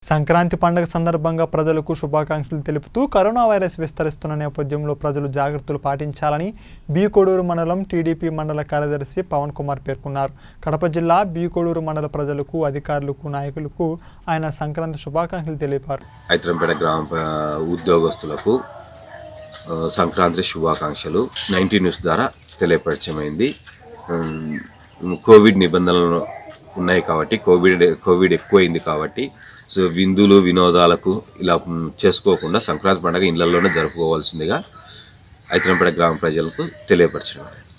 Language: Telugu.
సంక్రాంతి పండుగ సందర్భంగా ప్రజలకు శుభాకాంక్షలు తెలుపుతూ కరోనా వైరస్ విస్తరిస్తున్న నేపథ్యంలో ప్రజలు జాగ్రత్తలు పాటించాలని బీకోడూరు మండలం టీడీపీ మండల కార్యదర్శి పవన్ కుమార్ పేర్కొన్నారు కడప జిల్లా బీకోడూరు మండల ప్రజలకు అధికారులకు నాయకులకు ఆయన సంక్రాంతి శుభాకాంక్షలు తెలిపారు ఐతరంపేట గ్రామ ప- ఉద్యోగస్తులకు ఆ, సంక్రాంతి శుభాకాంక్షలు నైన్టీ న్యూస్ ద్వారా తెలియపరిచయమైంది ఉమ్, కోవిడ్ నిబంధనలు ఉన్నాయి కాబట్టి కోవిడ్ కోవిడ్ ఎక్కువైంది కాబట్టి సో విందులు వినోదాలకు ఇలా ఉమ్, చేసుకోకుండా సంక్రాంతి పండుగ ఇళ్లలోనే జరుపుకోవాల్సిందిగా ఐతరంపేట గ్రామ ప్రజలకు తెలియపరచడం